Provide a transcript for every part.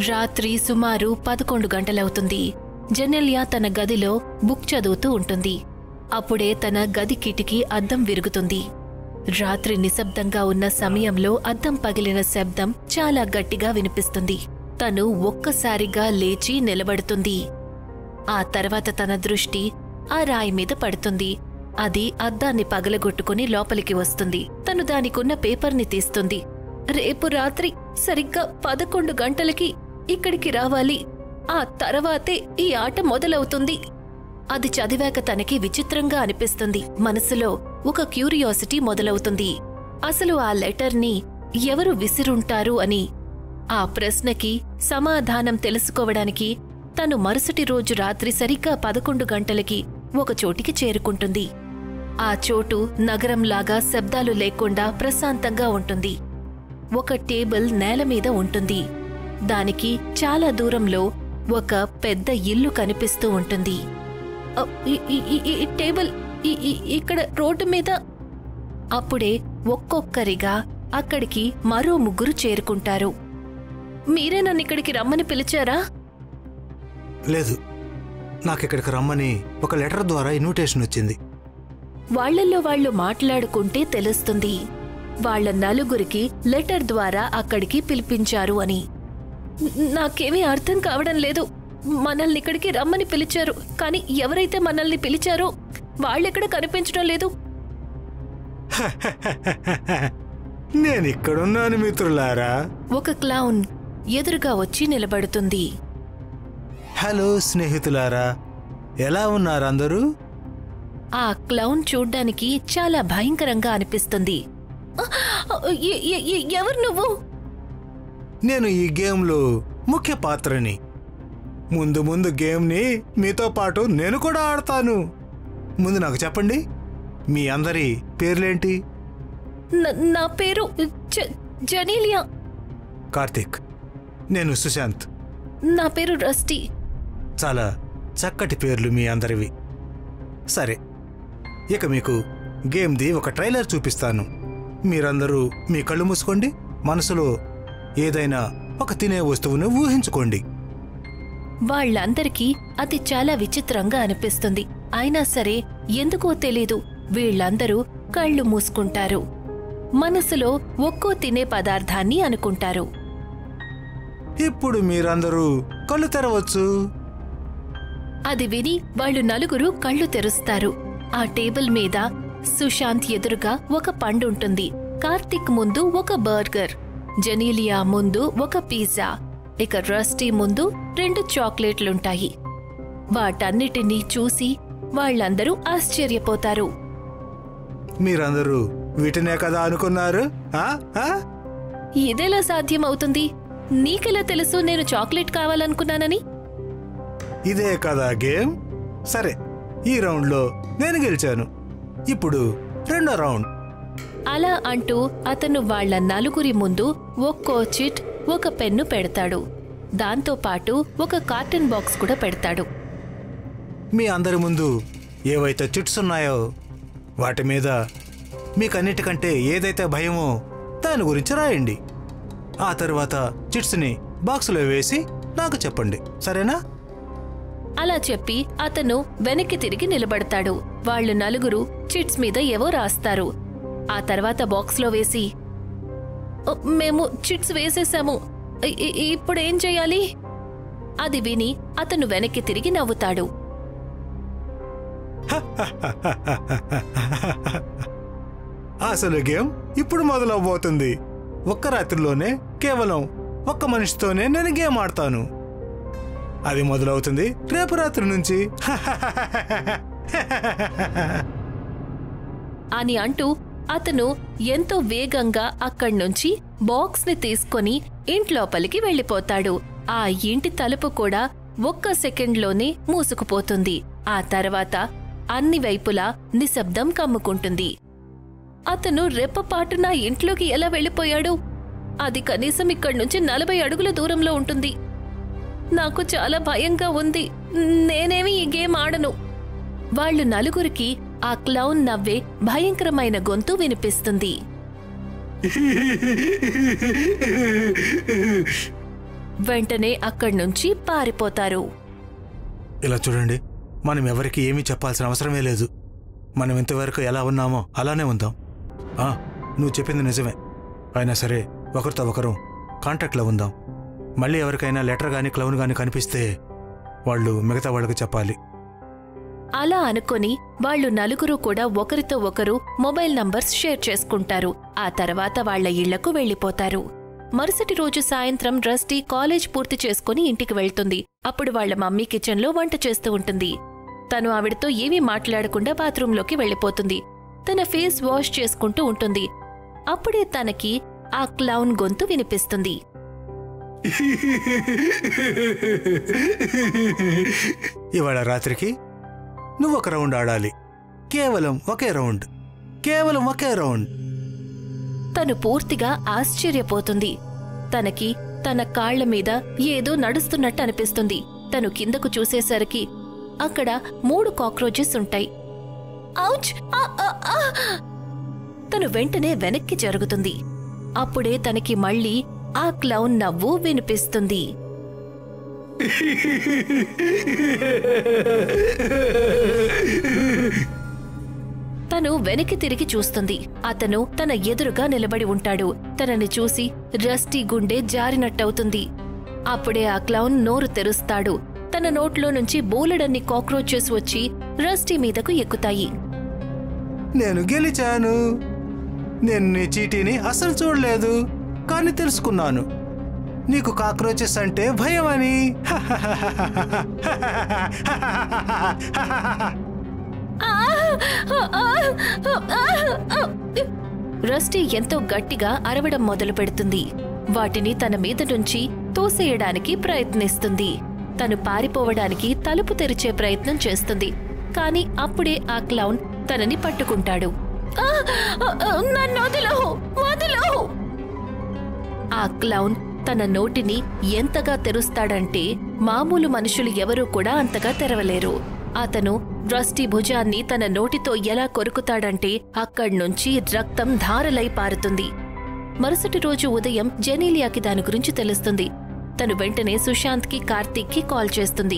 రాత్రి సుమారు పదకొండు గంటలవుతుంది జెనెలియా తన గదిలో బుక్ చదువుతూ ఉంటుంది అప్పుడే తన గది కిటికీ అద్దం విరుగుతుంది రాత్రి నిశ్శబ్దంగా ఉన్న సమయంలో అద్దం పగిలిన శబ్దం చాలా గట్టిగా వినిపిస్తుంది తను ఒక్కసారిగా లేచి నిలబడుతుంది ఆ తర్వాత తన దృష్టి ఆ రాయి మీద పడుతుంది అది అద్దాన్ని పగలగొట్టుకుని లోపలికి వస్తుంది తను దానికున్న పేపర్ని తీస్తుంది రేపు రాత్రి సరిగ్గా పదకొండు గంటలకి ఇక్కడికి రావాలి ఆ తర్వాతే ఈ ఆట మొదలవుతుంది అది చదివాక తనకి విచిత్రంగా అనిపిస్తుంది మనసులో ఒక క్యూరియాసిటీ మొదలవుతుంది అసలు ఆ లెటర్ని ఎవరు విసిరుంటారు అని ఆ ప్రశ్నకి సమాధానం తెలుసుకోవడానికి తను మరుసటి రోజు రాత్రి సరిగ్గా పదకొండు గంటలకి ఒక చోటికి చేరుకుంటుంది ఆ చోటు నగరంలాగా శబ్దాలు లేకుండా ప్రశాంతంగా ఉంటుంది ఒక టేబుల్ నేల మీద ఉంటుంది దానికి చాలా దూరంలో ఒక పెద్ద ఇల్లు కనిపిస్తూ ఉంటుంది అ, ఈ- ఈ- ఈ- ఈ టేబుల్ ఈ- ఈ- ఇక్కడ రోడ్డు మీద అప్పుడే ఒక్కొక్కరిగా అక్కడికి మరో ముగ్గురు చేరుకుంటారు మీరే నన్ను ఇక్కడికి రమ్మని పిలిచారా లేదు నాకిక్కడికి రమ్మని ఒక లెటర్ ద్వారా ఇన్విటేషన్ వచ్చింది వాళ్ళల్లో వాళ్ళు మాట్లాడుకుంటే తెలుస్తుంది వాళ్ళ నలుగురికి లెటర్ ద్వారా అక్కడికి పిలిపించారు అని న- నాకేమీ అర్థం కావడం లేదు మనల్ని ఇక్కడికి రమ్మని పిలిచారు కానీ ఎవరైతే మనల్ని పిలిచారో వాళ్ళెక్కడ కనిపించడం లేదు నేను ఇక్కడున్నాను మిత్రులారా ఒక క్లౌన్ ఎదురుగా వచ్చి నిలబడుతుంది హలో స్నేహితులారా ఎలా ఉన్నారు అందరూ ఆ క్లౌన్ చూడ్డానికి చాలా భయంకరంగా అనిపిస్తుంది ఎ- ఎ- ఎ- ఎవరు నువ్వు నేను ఈ గేమ్లో ముఖ్య పాత్రని ముందు ముందు గేమ్ని మీతో పాటు నేను కూడా ఆడతాను ముందు నాకు చెప్పండి మీ అందరి పేర్లేంటి న- నా పేరు జ- జనీలియా కార్తీక్ నేను సుశాంత్ నా పేరు రస్టీ చాలా చక్కటి పేర్లు మీ అందరివి సరే ఇక మీకు గేమ్ది ఒక ట్రైలర్ చూపిస్తాను మీరందరూ మీ కళ్ళు మూసుకోండి మనసులో ఏదైనా ఒక తినే వస్తువును ఊహించుకోండి వాళ్ళందరికీ అది చాలా విచిత్రంగా అనిపిస్తుంది అయినా సరే ఎందుకో తెలీదు వీళ్ళందరూ కళ్ళు మూసుకుంటారు మనసులో ఒక్కో తినే పదార్థాన్ని అనుకుంటారు ఇప్పుడు మీరందరూ కళ్ళు తెరవచ్చు అది విని వాళ్ళు నలుగురు కళ్ళు తెరుస్తారు ఆ టేబుల్ మీద సుశాంత్ ఎదురుగా ఒక పండు ఉంటుంది కార్తిక్ ముందు ఒక బర్గర్ జనీలియా ముందు ఒక పిజ్జా ఇక రస్టీ ముందు రెండు చాక్లెట్లుంటాయి వాటన్నిటినీ చూసి వాళ్ళందరూ ఆశ్చర్యపోతారు మీరందరూ వీటినే కదా అనుకున్నారు ఆ? ఆ? ఇదెలా సాధ్యమవుతుంది నీకెలా తెలుసు నేను చాక్లెట్ కావాలనుకున్నానని ఇదే కదా గేమ్ సరే ఈ రౌండ్లో నేను గెలిచాను ఇప్పుడు రెండో రౌండ్ అలా అంటూ అతను వాళ్ళ నలుగురి ముందు ఒక్కో చిట్ ఒక పెన్ను పెడతాడు దాంతో పాటు ఒక కార్టన్ బాక్స్ కూడా పెడతాడు మీ అందరి ముందు ఏవైతే చిట్స్ ఉన్నాయో వాటి మీద మీకన్నిటికంటే ఏదైతే భయమో దాని గురించి రాయండి ఆ తర్వాత చిట్స్ని బాక్సులో వేసి నాకు చెప్పండి సరేనా అలా చెప్పి అతను వెనక్కి తిరిగి నిలబడతాడు వాళ్ళు నలుగురు చిట్స్ మీద ఏవో రాస్తారు ఆ తర్వాత బాక్స్లో వేసి "ఓ, మేము చిట్స్ వేసేసాము ఇ- ఇ- ఇప్పుడేం చేయాలి అది విని అతను వెనక్కి తిరిగి నవ్వుతాడు అసలు గేమ్ ఇప్పుడు మొదలవబోతుంది ఒక్క రాత్రిలోనే కేవలం ఒక్క మనిషితోనే నేను గేమ్ ఆడతాను అది మొదలవుతుంది రేపు రాత్రి నుంచి అని అంటూ అతను ఎంతో వేగంగా అక్కడ్నుంచి బాక్స్ని తీసుకొని ఇంట్లోపలికి వెళ్ళిపోతాడు ఆ ఇంటి తలుపు కూడా ఒక్క సెకండ్లోనే మూసుకుపోతుంది ఆ తర్వాత అన్ని వైపులా నిశ్శబ్దం కమ్ముకుంటుంది అతను రెప్పపాటున ఇంట్లోకి ఎలా వెళ్ళిపోయాడు అది కనీసం ఇక్కడ్నుంచి నలభై అడుగుల దూరంలో ఉంటుంది నాకు చాలా భయంగా ఉంది నేనేమి ఈ గేమ్ ఆడను వాళ్ళు నలుగురికి ఆ క్లౌన్ నవ్వే భయంకరమైన గొంతు వినిపిస్తుంది వెంటనే అక్కడి నుంచి పారిపోతారు ఇలా చూడండి మనం ఎవరికి ఏమీ చెప్పాల్సిన అవసరమే లేదు మనం ఇంతవరకు ఎలా ఉన్నామో అలానే ఉందాం ఆ, నువ్వు చెప్పింది నిజమే అయినా సరే ఒకరితో ఒకరు కాంటాక్ట్లో ఉందాం మళ్ళీ ఎవరికైనా లెటర్ కానీ క్లౌన్ కానీ కనిపిస్తే వాళ్ళు మిగతా వాళ్ళకి చెప్పాలి అలా అనుకొని వాళ్ళు నలుగురు కూడా ఒకరితో ఒకరు మొబైల్ నంబర్స్ షేర్ చేసుకుంటారు ఆ తర్వాత వాళ్ళ ఇళ్లకు వెళ్లిపోతారు మరుసటి రోజు సాయంత్రం రస్టీ కాలేజ్ పూర్తి చేసుకుని ఇంటికి వెళ్తుంది అప్పుడు వాళ్ళ మమ్మీ కిచెన్లో వంట చేస్తూ ఉంటుంది తను ఆవిడతో ఏమీ మాట్లాడకుండా బాత్రూంలోకి వెళ్ళిపోతుంది తన ఫేస్ వాష్ చేసుకుంటూ ఉంటుంది అప్పుడే తనకి ఆ క్లౌన్ గొంతు వినిపిస్తుంది ఇవాళ రాత్రికి నువ్వు ఒక రౌండ్ ఆడాలి కేవలం ఒకే రౌండ్ కేవలం ఒకే రౌండ్ తను పూర్తిగా ఆశ్చర్యపోతుంది తనకి తన కాళ్ల మీద ఏదో నడుస్తున్నట్టు అనిపిస్తుంది తను కిందకు చూసేసరికి అక్కడ మూడు కాక్రోచెస్ ఉంటాయి ఔచ్! ఆ, ఆ, ఆ! తను వెంటనే వెనక్కి జరుగుతుంది అప్పుడే తనకి మళ్ళీ ఆ క్లౌన్ నవ్వు వినిపిస్తుంది తను వెనక్కి తిరిగి చూస్తుంది అతను తన ఎదురుగా నిలబడి ఉంటాడు తనని చూసి రస్టీ గుండె జారినట్టవుతుంది అప్పుడే ఆ క్లౌన్ నోరు తెరుస్తాడు తన నోట్లో నుంచి బోలెడన్ని కాక్రోచెస్ వచ్చి రస్టీ మీదకు ఎక్కుతాయి నేను గెలిచాను నేను నీ చీటీని అసలు చూడలేదు కానీ తెలుసుకున్నాను నీకు కాక్రోచెస్ అంటే భయమని రస్టీ ఎంతో గట్టిగా అరవడం మొదలు పెడుతుంది వాటిని తన మీద నుంచి తోసేయడానికి ప్రయత్నిస్తుంది తను పారిపోవడానికి తలుపు తెరిచే ప్రయత్నం చేస్తుంది కాని అప్పుడే ఆ క్లౌన్ తనని పట్టుకుంటాడు "ఆ! ఆ! ఆ! నన్ను వదిలేవు! వదిలేవు!" ఆ క్లౌన్ తన నోటిని ఎంతగా తెరుస్తాడంటే మామూలు మనుషులు ఎవరూ కూడా అంతగా తెరవలేరు అతను రస్టీ భుజాన్ని తన నోటితో ఎలా కొరుకుతాడంటే అక్కడ్నుంచి రక్తం ధారలై పారుతుంది మరుసటి రోజు ఉదయం జెనీలియాకి దాని గురించి తెలుస్తుంది తను వెంటనే సుశాంత్కి కార్తీక్కి కాల్ చేస్తుంది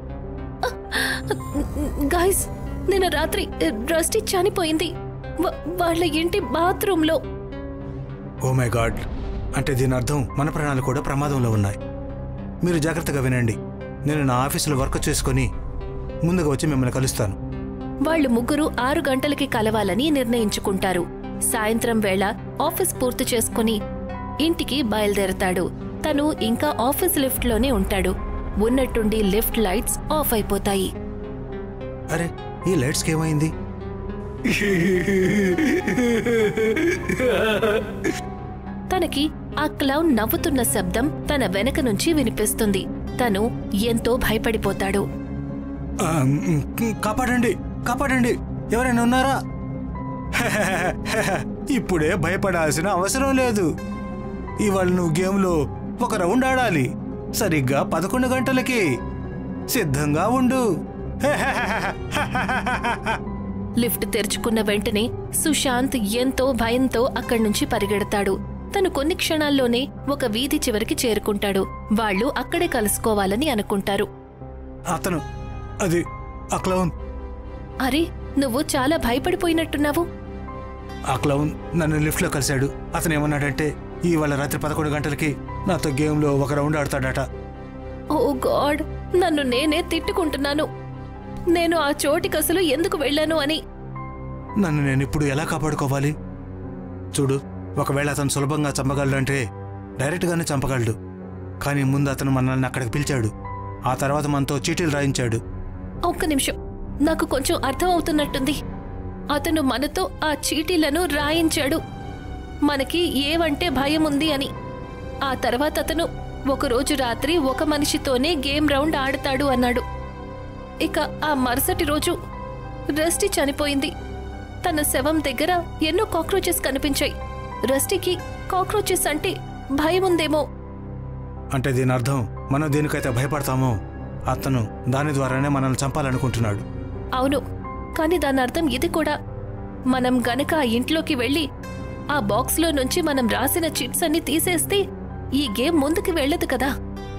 గాయస్ నిన్న రాత్రి రస్టీ చనిపోయింది వా- వాళ్ళ ఇంటి బాత్రూంలో ఓ మై గాడ్ అంటే దీని అర్థం మన ప్రాణాలు కూడా ప్రమాదంలో ఉన్నాయి మీరు జాగ్రత్తగా వినండి నేను నా ఆఫీసులో వర్క్ చేసుకొని ముందుగా వచ్చి మిమ్మల్ని కలుస్తాను వాళ్ళు ముగ్గురు ఆరు గంటలకి కలవాలని నిర్ణయించుకుంటారు సాయంత్రం వేళ ఆఫీస్ పూర్తి చేసుకుని ఇంటికి బయలుదేరతాడు తను ఇంకా ఆఫీస్ లిఫ్ట్లోనే ఉంటాడు ఉన్నట్టుండి లిఫ్ట్ లైట్స్ ఆఫ్ అయిపోతాయి అరే ఈ లైట్స్కి ఏమైంది తనకి ఆ క్లౌన్ నవ్వుతున్న శబ్దం తన వెనక నుంచి వినిపిస్తుంది తను ఎంతో భయపడిపోతాడు ఆ, మ్, కాపాడండి కాపాడండి ఎవరైనా ఉన్నారా ఇప్పుడే భయపడాల్సిన అవసరం లేదు ఇవాళ నువ్వు గేమ్లో ఒక రౌండ్ ఆడాలి సరిగ్గా పదకొండు గంటలకి సిద్ధంగా ఉండు లిఫ్ట్ తెరుచుకున్న వెంటనే సుశాంత్ ఎంతో భయంతో అక్కడి నుంచి పరిగెడతాడు తను కొన్ని క్షణాల్లోనే ఒక వీధి చివరికి చేరుకుంటాడు వాళ్ళు అక్కడే కలుసుకోవాలని అనుకుంటారు అతను అది ఆ క్లౌన్ అరే నువ్వు చాలా భయపడిపోయినట్టున్నావు ఆ క్లౌన్ నన్ను లిఫ్ట్లో కలిశాడు అతను ఏమన్నాడంటే ఇవాళ రాత్రి పదకొండు గంటలకి నాతో గేమ్లో ఒక రౌండ్ ఆడతాడట ఓ గాడ్ నన్ను నేనే తిట్టుకుంటున్నాను నేను ఆ చోటికి అసలు ఎందుకు వెళ్ళాను అని నన్ను నేను ఇప్పుడు ఎలా కాపాడుకోవాలి చూడు ఒకవేళ అతను సులభంగా చంపగలడంటే డైరెక్ట్గానే చంపగలడు కానీ ముందు అతను మనల్ని అక్కడికి పిలిచాడు ఆ తర్వాత మనతో చీటీలు రాయించాడు ఒక్క నిమిషం నాకు కొంచెం అర్థం అవుతున్నట్టుంది అతను మనతో ఆ చీటీలను రాయించాడు మనకి ఏవంటే భయం ఉంది అని ఆ తర్వాత అతను ఒకరోజు రాత్రి ఒక మనిషితోనే గేమ్ రౌండ్ ఆడతాడు అన్నాడు ఇక ఆ మరుసటి రోజు రస్టీ చనిపోయింది తన శవం దగ్గర ఎన్నో కాక్రోచెస్ కనిపించాయి రస్టీకి కాక్రోచెస్ అంటే భయం ఉందేమో అంటే దీని అర్థం మనం దేనికైతే భయపడతామో అతను దాని ద్వారానే మనల్ని చంపాలనుకుంటున్నాడు అవును కానీ దాని అర్థం ఇది కూడా మనం గనక ఆ ఇంట్లోకి వెళ్ళి ఆ బాక్స్లో నుంచి మనం రాసిన చిట్స్ అన్ని తీసేస్తే ఈ గేమ్ ముందుకు వెళ్ళదు కదా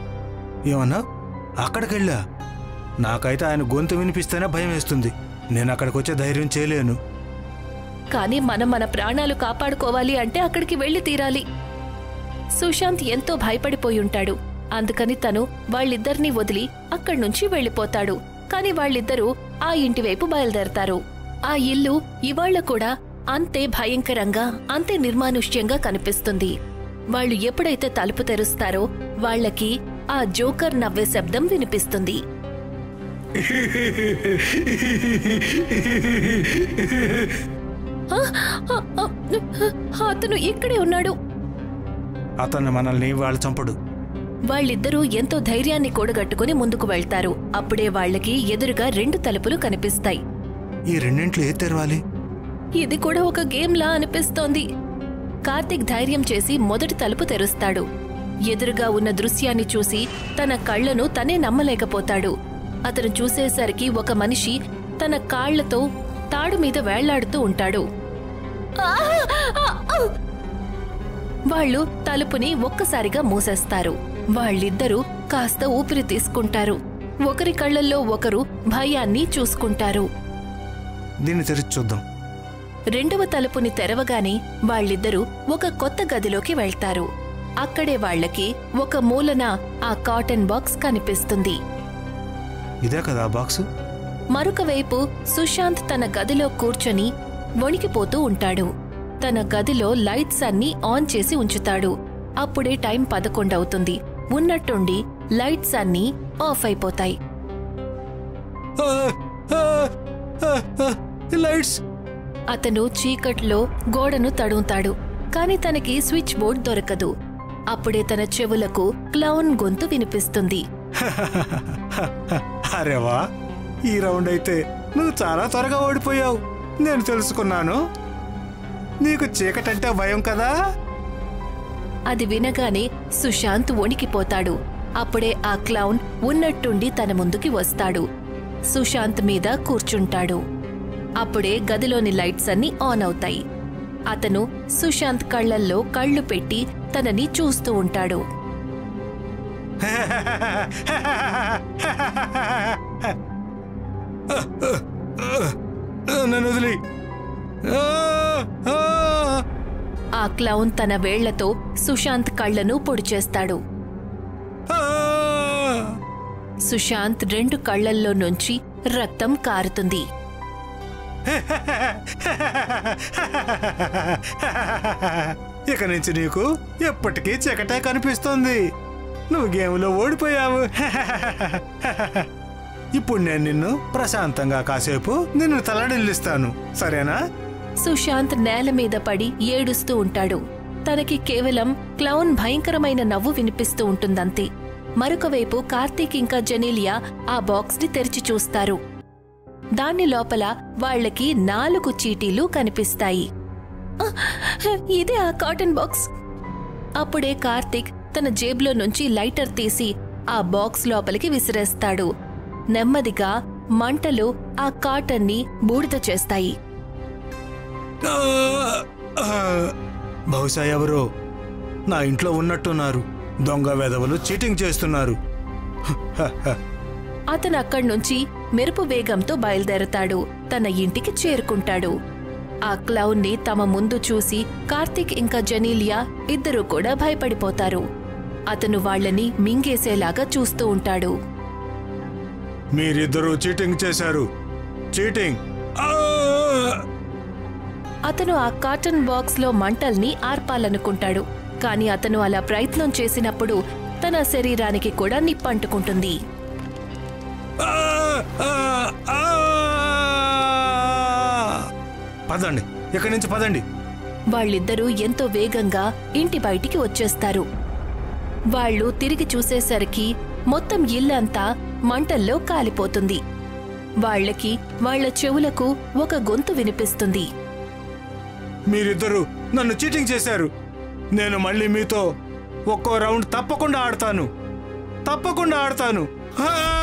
ఏమన్నా అక్కడికి వెళ్ళా నాకైతే ఆయన గొంతు వినిపిస్తేనే భయం వేస్తుంది నేను అక్కడికి వచ్చే ధైర్యం చేయలేను కానీ మనం మన ప్రాణాలు కాపాడుకోవాలి అంటే అక్కడికి వెళ్లి తీరాలి సుశాంత్ ఎంతో భయపడిపోయి ఉంటాడు అందుకని తను వాళ్ళిద్దరినీ వదిలి అక్కడి నుంచి వెళ్ళిపోతాడు కాని వాళ్ళిద్దరూ ఆ ఇంటి వైపు బయలుదేరతారు ఆ ఇల్లు ఇవాళ్ల కూడా అంతే భయంకరంగా అంతే నిర్మానుష్యంగా కనిపిస్తుంది వాళ్ళు ఎప్పుడైతే తలుపు తెరుస్తారో వాళ్ళకి ఆ జోకర్ నవ్వే శబ్దం వినిపిస్తుంది ఆ, ఆ, ఆ, అతను ఇక్కడే ఉన్నాడు అతను మనల్ని వాళ్ళు చంపడు వాళ్ళిద్దరూ ఎంతో ధైర్యాన్ని కూడగట్టుకుని ముందుకు వెళ్తారు అప్పుడే వాళ్ళకి ఎదురుగా రెండు తలుపులు కనిపిస్తాయి ఈ రెండింట్లో ఏది తెరవాలి ఇది కూడా ఒక గేమ్లా అనిపిస్తోంది కార్తిక్ ధైర్యం చేసి మొదటి తలుపు తెరుస్తాడు ఎదురుగా ఉన్న దృశ్యాన్ని చూసి తన కళ్ళను తనే నమ్మలేకపోతాడు అతను చూసేసరికి ఒక మనిషి తన కాళ్లతో తాడు మీద వేళ్లాడుతూ ఉంటాడు ఆ! ఆ! ఆ! వాళ్ళు తలుపుని ఒక్కసారిగా మూసేస్తారు వాళ్ళిద్దరూ కాస్త ఊపిరి తీసుకుంటారు ఒకరి కళ్ళల్లో ఒకరు భయాన్ని చూసుకుంటారు దీన్ని తెరిచి చూద్దాం రెండవ తలుపుని తెరవగానే వాళ్ళిద్దరూ ఒక కొత్త గదిలోకి వెళ్తారు అక్కడే వాళ్ళకి ఒక మూలన ఆ కాటన్ బాక్స్ కనిపిస్తుంది ఇదే కదా ఆ బాక్స్ మరొక వైపు సుశాంత్ తన గదిలో కూర్చొని వణికిపోతూ ఉంటాడు తన గదిలో లైట్స్ అన్నీ ఆన్ చేసి ఉంచుతాడు అప్పుడే టైం పదకొండవుతుంది ఉన్నట్టుండి లైట్స్ అన్నీ ఆఫ్ అయిపోతాయి ఆ, ఆ, ఆ, ఆ, లైట్స్ అతను చీకట్లో గోడను తడుముతాడు కాని తనకి స్విచ్ బోర్డ్ దొరకదు అప్పుడే తన చెవులకు క్లౌన్ గొంతు వినిపిస్తుంది అరే వా ఈ రౌండ్ అయితే నువ్వు చాలా త్వరగా ఓడిపోయావు నేను తెలుసుకున్నాను నీకు చీకటంటే భయం కదా అది వినగానే సుశాంత్ వణికిపోతాడు అప్పుడే ఆ క్లౌన్ ఉన్నట్టుండి తన ముందుకి వస్తాడు సుశాంత్ మీద కూర్చుంటాడు అప్పుడే గదిలోని లైట్స్ అన్నీ ఆన్ అవుతాయి అతను సుశాంత్ కళ్ళల్లో కళ్ళు పెట్టి తనని చూస్తూ ఉంటాడు నన్ను వదిలి ఆ, ఆ. ఆ క్లౌన్ తన వేళ్లతో సుశాంత్ కళ్ళను పొడిచేస్తాడు ఆ! సుశాంత్ రెండు కళ్ళల్లో నుంచి రక్తం కారుతుంది ఇక నుంచి నీకు ఎప్పటికీ చీకటే కనిపిస్తుంది నువ్వు గేమ్లో ఓడిపోయావు ఇప్పుడు నేను నిన్ను ప్రశాంతంగా కాసేపు నిన్ను తలడిల్లిస్తాను సరేనా సుశాంత్ నేల మీద పడి ఏడుస్తూ ఉంటాడు తనకి కేవలం క్లౌన్ భయంకరమైన నవ్వు వినిపిస్తూ ఉంటుందంతే మరొక వైపు కార్తీక్ ఇంకా జెనీలియా ఆ బాక్స్ ని తెరిచి చూస్తారు దాని లోపల వాళ్ళకి నాలుగు చీటీలు కనిపిస్తాయి "ఆ, ఇదే ఆ కాటన్ బాక్స్ అప్పుడే కార్తీక్ తన జేబులో నుంచి లైటర్ తీసి ఆ బాక్స్ లోపలికి విసిరేస్తాడు నెమ్మదిగా మంటలు ఆ కాటన్ని బూడిద చేస్తాయి ఆ! ఆ! బహుశా ఎవరో నా ఇంట్లో ఉన్నట్టున్నారు దొంగ వెధవలు చీటింగ్ చేస్తున్నారు అతను అక్కడి నుంచి మెరుపు వేగంతో బయలుదేరతాడు తన ఇంటికి చేరుకుంటాడు ఆ క్లౌన్ ని తమ ముందు చూసి కార్తీక్ ఇంకా జనీలియా ఇద్దరూ కూడా భయపడిపోతారు అతను వాళ్ళని మింగేసేలాగా చూస్తూ ఉంటాడు మీరిద్దరూ చీటింగ్ చేశారు చీటింగ్ ఆ! అతను ఆ కాటన్ బాక్స్ లో మంటల్ని ఆర్పాలనుకుంటాడు కాని అతను అలా ప్రయత్నం చేసినప్పుడు తన శరీరానికి కూడా నిప్పంటుకుంటుంది ఆ! ఆ! ఆ! పదండి ఇక్కడి నుంచి పదండి వాళ్ళిద్దరూ ఎంతో వేగంగా ఇంటి బయటికి వచ్చేస్తారు వాళ్ళు తిరిగి చూసేసరికి మొత్తం ఇల్లంతా మంటల్లో కాలిపోతుంది వాళ్ళకి వాళ్ళ చెవులకు ఒక గొంతు వినిపిస్తుంది మీరిద్దరూ నన్ను చీటింగ్ చేశారు నేను మళ్ళీ మీతో ఒక్కో రౌండ్ తప్పకుండా ఆడతాను తప్పకుండా ఆడతాను ఆ!